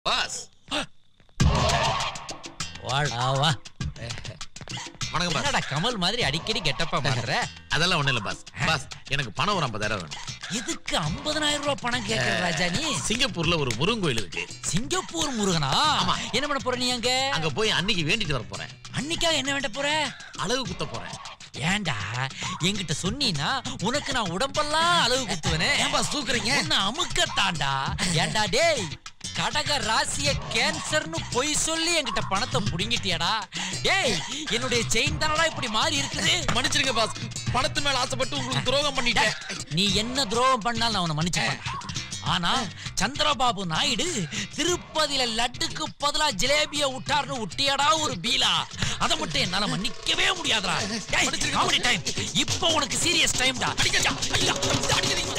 Pass வாடா வா வணக்கம் பாஸ் என்னடா கமல் மாதிரி அடிக்கடி கெட்டப்பா மாறுற அதெல்லாம் ஒண்ணு இல்ல பாஸ் பாஸ் எனக்கு பணம் ஒரு ஐம்பதாயிரம் வேணும் எதுக்கு 50000 ரூபாய் பணம் கேக்குற ராஜா நீ சிங்கப்பூர்ல ஒரு முருகன் கோயில் இருக்கு சிங்கப்பூர் முருகனா என்ன பண்ண போற நீ அங்க அங்க போய் அன்னைக்கு வேண்டிட்டு வர போறேன் அன்னைக்கா என்ன வேண்ட போற அழகு குத்த போறேன் ஏன்டா என்கிட்ட சொன்னீனா உனக்கு நான் உடம்பெல்லாம் அளவு குத்துவனே ஏன் பாஸ் தூக்குறீங்க என்ன அமுக்கத்தாண்டா ஏன்டா டேய் கடக ராசிய கேன்சர்னு பொய் சொல்லி என்கிட்ட பணத்தை புடுங்கிட்டியாடா டேய் என்னுடைய செயின் தானடா இப்படி மாறி இருக்குது மன்னிச்சிருங்க பாஸ் பணத்து மேல ஆசைப்பட்டு உங்களுக்கு துரோகம் பண்ணிட்டேன் நீ என்ன துரோகம் பண்ணாலும் நான் அவனை மன்னிச்சுப்பேன் ஆனா சந்திரபாபு நாயுடு திருப்பதியில லட்டுக்கு பதிலா ஜிலேபிய விட்டார்னு விட்டியடா ஒரு பீலா அதை மட்டும் என்னால மன்னிக்கவே முடியாதுடா டேய், comedy time. இப்போ உனக்கு சீரியஸ் டைம்டா